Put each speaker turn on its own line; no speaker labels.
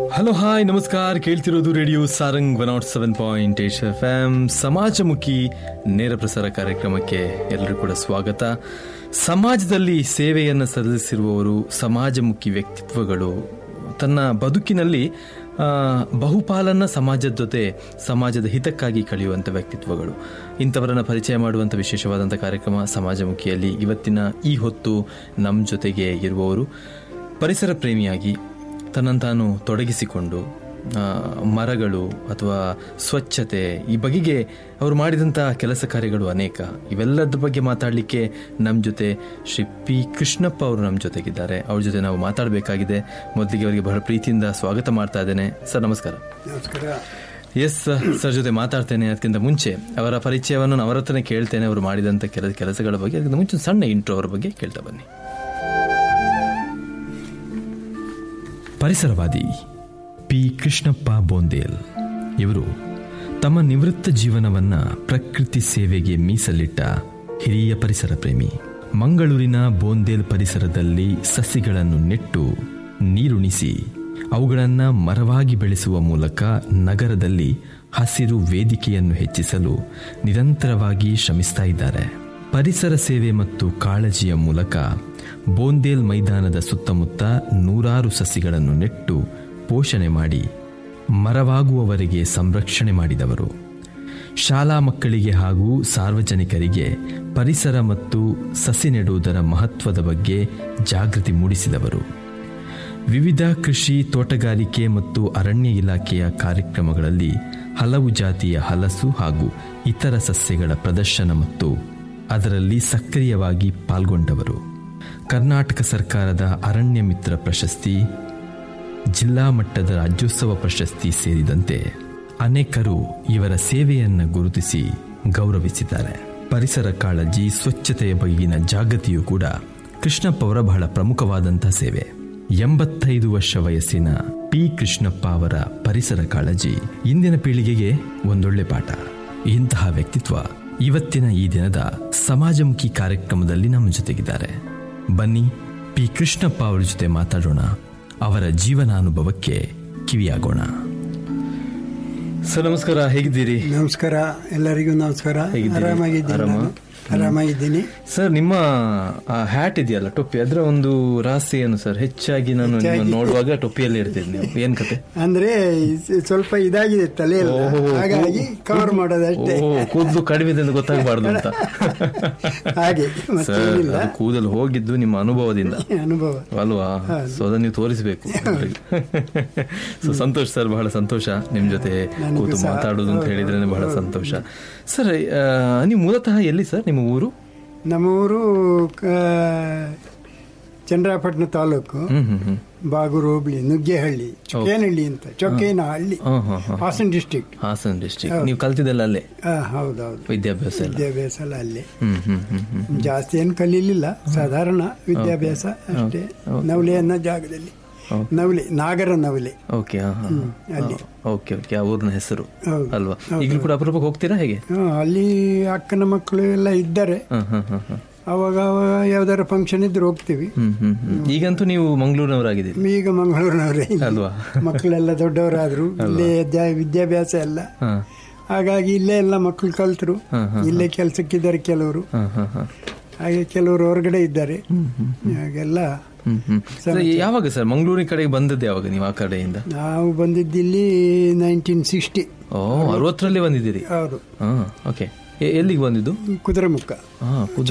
Hello hi ನಮಸ್ಕಾರ ಕೇಳ್ತಿರೋದು radio Sarang one nought seven point eight F M ಸಮಾಜಮುಖಿ ನೇರ ಪ್ರಸಾರ ಕಾರ್ಯಕ್ರಮಕ್ಕೆ ಎಲ್ಲರೂ ಕೂಡ ಸ್ವಾಗತ ಸಮಾಜದಲ್ಲಿ ಸೇವೆಯನ್ನು ಸಲ್ಲಿಸಿರುವವರು ಸಮಾಜಮುಖಿ ವ್ಯಕ್ತಿತ್ವಗಳು ತನ್ನ ಬದುಕಿನಲ್ಲಿ ಆ, ಬಹುಪಾಲನ್ನ ಸಮಾಜದ ಜೊತೆ ಸಮಾಜದ ಹಿತಕ್ಕಾಗಿ ಕಳೆಯುವಂಥ ವ್ಯಕ್ತಿತ್ವಗಳು ಇಂಥವರನ್ನ ಪರಿಚಯ ಮಾಡುವಂಥ ವಿಶೇಷವಾದಂಥ ಕಾರ್ಯಕ್ರಮ ಸಮಾಜಮುಖಿಯಲ್ಲಿ ಇವತ್ತಿನ ಈ ಹೊತ್ತು ನಮ್ಮ ಜೊತೆಗೆ ಇರುವವರು ಪರಿಸರ ಪ್ರೇಮಿಯಾಗಿ ತನ್ನನ್ನು ತಾನು ತೊಡಗಿಸಿಕೊಂಡು ಆ, ಮರಗಳು ಅಥವಾ ಸ್ವಚ್ಛತೆ ಈ ಬಗೆಗೆ ಅವರು ಮಾಡಿದಂಥ ಕೆಲಸ ಕಾರ್ಯಗಳು ಅನೇಕ ಇವೆಲ್ಲದ್ರ ಬಗ್ಗೆ ಮಾತಾಡಲಿಕ್ಕೆ ನಮ್ಮ ಜೊತೆ ಶ್ರೀ ಪಿ ಕೃಷ್ಣಪ್ಪ ಅವರು ನಮ್ಮ ಜೊತೆಗಿದ್ದಾರೆ ಅವ್ರ ಜೊತೆ ನಾವು ಮಾತಾಡಬೇಕಾಗಿದೆ ಮೊದಲಿಗೆ ಅವರಿಗೆ ಬಹಳ ಪ್ರೀತಿಯಿಂದ ಸ್ವಾಗತ ಮಾಡ್ತಾ ಇದ್ದೇನೆ ಸರ್ ನಮಸ್ಕಾರ
ನಮಸ್ಕಾರ
ಎಸ್ ಸರ್ ಜೊತೆ ಮಾತಾಡ್ತೇನೆ ಅದಕ್ಕಿಂತ ಮುಂಚೆ ಅವರ ಪರಿಚಯವನ್ನು ನಾನು ಅವರ ಹತ್ರನೇ ಕೇಳ್ತೇನೆ ಅವರು ಮಾಡಿದಂಥ ಕೆಲ ಕೆಲಸಗಳ ಬಗ್ಗೆ ಅದಕ್ಕಿಂತ ಮುಂಚೆ ಒಂದು ಸಣ್ಣ ಇಂಟ್ರೋ ಅವ್ರ ಬಗ್ಗೆ ಕೇಳ್ತಾ ಬನ್ನಿ ಪರಿಸರವಾದಿ ಪಿ ಕೃಷ್ಣಪ್ಪ ಬೋಂದೇಲ್ ಇವರು ತಮ್ಮ ನಿವೃತ್ತ ಜೀವನವನ್ನ ಪ್ರಕೃತಿ ಸೇವೆಗೆ ಮೀಸಲಿಟ್ಟ ಹಿರಿಯ ಪರಿಸರ ಪ್ರೇಮಿ ಮಂಗಳೂರಿನ ಬೋಂದೇಲ್ ಪರಿಸರದಲ್ಲಿ ಸಸಿಗಳನ್ನು ನೆಟ್ಟು ನೀರುಣಿಸಿ ಅವುಗಳನ್ನು ಮರವಾಗಿ ಬೆಳೆಸುವ ಮೂಲಕ ನಗರದಲ್ಲಿ ಹಸಿರು ವೇದಿಕೆಯನ್ನು ಹೆಚ್ಚಿಸಲು ನಿರಂತರವಾಗಿ ಶ್ರಮಿಸ್ತಾ ಇದ್ದಾರೆ ಪರಿಸರ ಸೇವೆ ಮತ್ತು ಕಾಳಜಿಯ ಮೂಲಕ ಬೋಂದೇಲ್ ಮೈದಾನದ ಸುತ್ತಮುತ್ತ ನೂರಾರು ಸಸಿಗಳನ್ನು ನೆಟ್ಟು ಪೋಷಣೆ ಮಾಡಿ ಮರವಾಗುವವರೆಗೆ ಸಂರಕ್ಷಣೆ ಮಾಡಿದವರು ಶಾಲಾ ಮಕ್ಕಳಿಗೆ ಹಾಗೂ ಸಾರ್ವಜನಿಕರಿಗೆ ಪರಿಸರ ಮತ್ತು ಸಸಿ ನೆಡುವುದರ ಮಹತ್ವದ ಬಗ್ಗೆ ಜಾಗೃತಿ ಮೂಡಿಸಿದವರು ವಿವಿಧ ಕೃಷಿ ತೋಟಗಾರಿಕೆ ಮತ್ತು ಅರಣ್ಯ ಇಲಾಖೆಯ ಕಾರ್ಯಕ್ರಮಗಳಲ್ಲಿ ಹಲವು ಜಾತಿಯ ಹಲಸು ಹಾಗೂ ಇತರ ಸಸ್ಯಗಳ ಪ್ರದರ್ಶನ ಮತ್ತು ಅದರಲ್ಲಿ ಸಕ್ರಿಯವಾಗಿ ಪಾಲ್ಗೊಂಡವರು ಕರ್ನಾಟಕ ಸರ್ಕಾರದ ಅರಣ್ಯ ಮಿತ್ರ ಪ್ರಶಸ್ತಿ ಜಿಲ್ಲಾ ಮಟ್ಟದ ರಾಜ್ಯೋತ್ಸವ ಪ್ರಶಸ್ತಿ ಸೇರಿದಂತೆ ಅನೇಕರು ಇವರ ಸೇವೆಯನ್ನು ಗುರುತಿಸಿ ಗೌರವಿಸಿದ್ದಾರೆ ಪರಿಸರ ಕಾಳಜಿ ಸ್ವಚ್ಛತೆಯ ಬಗೆಗಿನ ಜಾಗೃತಿಯೂ ಕೂಡ ಕೃಷ್ಣಪ್ಪ ಅವರ ಬಹಳ ಪ್ರಮುಖವಾದಂತಹ ಸೇವೆ ಎಂಬತ್ತೈದು ವರ್ಷ ವಯಸ್ಸಿನ ಪಿ ಕೃಷ್ಣಪ್ಪ ಅವರ ಪರಿಸರ ಕಾಳಜಿ ಇಂದಿನ ಪೀಳಿಗೆಗೆ ಒಂದೊಳ್ಳೆ ಪಾಠ ಇಂತಹ ವ್ಯಕ್ತಿತ್ವ ಇವತ್ತಿನ ಈ ದಿನದ ಸಮಾಜಮುಖಿ ಕಾರ್ಯಕ್ರಮದಲ್ಲಿ ನಮ್ಮ ಜೊತೆಗಿದ್ದಾರೆ ಬನ್ನಿ ಪಿ ಕೃಷ್ಣಪ್ಪ ಅವರ ಜೊತೆ ಮಾತಾಡೋಣ ಅವರ ಜೀವನಾನುಭವಕ್ಕೆ ಕಿವಿಯಾಗೋಣ ಸರ್ ನಮಸ್ಕಾರ ಹೇಗಿದ್ದೀರಿ
ನಮಸ್ಕಾರ ಎಲ್ಲರಿಗೂ ನಮಸ್ಕಾರ
ಹೇಗಿದ್ದೀರಿ?
ಆರಾಮಾಗಿದ್ದೀನಿ
ಆರಾಮ?
ನಾನು. ಆರಾಮಾಗಿದ್ದೀನಿ
ಸರ್ ನಿಮ್ಮ ಹ್ಯಾಟ್ ಇದೆಯಲ್ಲ ಟೊಪ್ಪಿ ಅದರ ಒಂದು ರಹಸ್ಯ ಏನು ಸರ್ ಹೆಚ್ಚಾಗಿ ನಾನು ನಿಮ್ಮನ್ನು ನೋಡುವಾಗ ಟೊಪ್ಪಿಯಲ್ಲಿ ಇರ್ತೀನಿ ನೀವು ಏನ್ ಕತೆ
ಅಂದ್ರೆ ಇಸ್- ಸ್ವಲ್ಪ ಇದಾಗಿದೆ ತಲೆ ಎಲ್ಲ
ಓಹೋ,
ಹಾಗಾಗಿ ಕವರ್ ಮಾಡೋದಷ್ಟೇ
ಓ ಕೂದಲು ಕಡಿಮೆ ಇದೆ ಅಂತ ಗೊತ್ತಾಗಬಾರ್ದು ಅಂತ
ಹಾಗೆ
ಸರ್
ಮತ್ತೇನಿಲ್ಲ
ಅದು ಕೂದಲು ಹೋಗಿದ್ದು ನಿಮ್ಮ ಅನುಭವದಿಂದ
ಅನುಭವ
ಅಲ್ವಾ ಸೊ ಅದನ್ನ ನೀವು ತೋರಿಸಬೇಕು ಸೊ ಸಂತೋಷ ಸರ್ ಬಹಳ ಸಂತೋಷ ನಿಮ್ ಜೊತೆ
ನನಗೂ
ಕೂತು
ಸಹ.
ಮಾತಾಡೋದು ಅಂತ ಹೇಳಿದ್ರೆ ಬಹಳ ಸಂತೋಷ ಸರ್ ಆ, ನೀವು ಮೂಲತಃ ಎಲ್ಲಿ ಸರ್ ನಿಮ್ಮ ಊರು
ನಮ್ಮ ಊರು ಕ- ಚಂದ್ರಾಪಟ್ಟಣ ತಾಲೂಕು
ಹ್ಮ್ ಹ್ಮ್ ಹ್ಮ್
ಬಾಗೂರು ಹೋಬಳಿ ನುಗ್ಗೇಹಳ್ಳಿ ಚೊಕ್ಕೇನಹಳ್ಳಿ ಅಂತ ಚೊಕ್ಕೇನ ಹಳ್ಳಿ
ಹಾ ಹಾ ಹಾ
ಹಾಸನ್ ಡಿಸ್ಟ್ರಿಕ್ಟ್
ಹಾಸನ್ ಡಿಸ್ಟ್ರಿಕ್ಟ್ ನೀವು ಕಲ್ತಿದ್ದೆಲ್ಲ ಅಲ್ಲೇ
ಹೌದೌದು
ವಿದ್ಯಾಭ್ಯಾಸ ಎಲ್ಲ
ವಿದ್ಯಾಭ್ಯಾಸ ಎಲ್ಲ ಅಲ್ಲಿ
ಹ್ಮ್ ಹ್ಮ್ ಹ್ಮ್ ಹ್ಮ್
ಜಾಸ್ತಿ ಏನು ಕಲೀಲಿಲ್ಲ ಸಾಧಾರಣ ವಿದ್ಯಾಭ್ಯಾಸ ಅಷ್ಟೇ ನವಲೆ ಅನ್ನೋ ಜಾಗದಲ್ಲಿ
Okay.
ನವಲೆ ನಾಗರ ನವಲೆ
ಓಕೆ ಹಾ ಹಾ
ಅಲ್ಲಿ
ಓಕೆ ಓಕೆ ಆ ಊರಿನ ಹೆಸರು
ಹೌದು.
ಅಲ್ವಾ ಈಗಲೂ ಕೂಡ ಅಪರೂಪಕ್ಕೆ ಹೋಗ್ತೀರಾ ಹೇಗೆ
ಹಾ, ಅಲ್ಲಿ ಅಕ್ಕನ ಮಕ್ಕಳು ಎಲ್ಲ ಇದ್ದಾರೆ
ಹಾ ಹಾ ಹಾ ಹಾ
ಅವಾಗ ಅವಾಗ ಯಾವ್ದಾರ ಫಂಕ್ಷನ್ ಇದ್ರೆ ಹೋಗ್ತೀವಿ
ಹ್ಮ್ ಹ್ಮ್ ಹ್ಮ್ ಈಗಂತೂ ನೀವು ಮಂಗಳೂರಿನವರಾಗಿದ್ದೀರಿ
ಈಗ ಮಂಗಳೂರಿನವರೇ
ಅಲ್ವಾ
ಮಕ್ಕಳೆಲ್ಲ ದೊಡ್ಡವರಾದ್ರು ಇಲ್ಲೇ ವಿದ್ಯಾ- ವಿದ್ಯಾಭ್ಯಾಸ ಎಲ್ಲ
ಹಾ
ಹಾಗಾಗಿ ಇಲ್ಲೇ ಎಲ್ಲ ಮಕ್ಕಳು ಕಲ್ತರು
ಹಾ, ಹಾ,
ಇಲ್ಲೇ ಕೆಲ್ಸಕ್ಕಿದ್ದಾರೆ ಕೆಲವರು
ಹಾ ಹಾ ಹಾ
ಹಾಗೆ ಕೆಲವರು ಹೊರಗಡೆ ಇದ್ದಾರೆ ಹಾಗೆಲ್ಲ
ಹ್ಮ್ ಹ್ಮ್ ಸರ್, ಯಾವಾಗ ಸರ್ ಮಂಗಳೂರಿನ ಕಡೆಗೆ ಬಂದದ್ದು ಯಾವಾಗ ನೀವು ಆ ಕಡೆಯಿಂದ
ನಾವು ಬಂದಿದ್ದಿಲ್ಲಿ ನೈನ್ಟೀನ್ ಸಿಕ್ಸ್ಟಿ
ಓ ಅರವತ್ತರಲ್ಲಿ ಬಂದಿದ್ದೀರಿ
ಹೌದು
ಹಾ ಓಕೆ ಎಲ್ಲಿಗೆ ಬಂದಿದ್ದು
ಕುದುರೆಮುಖ
ಹಾ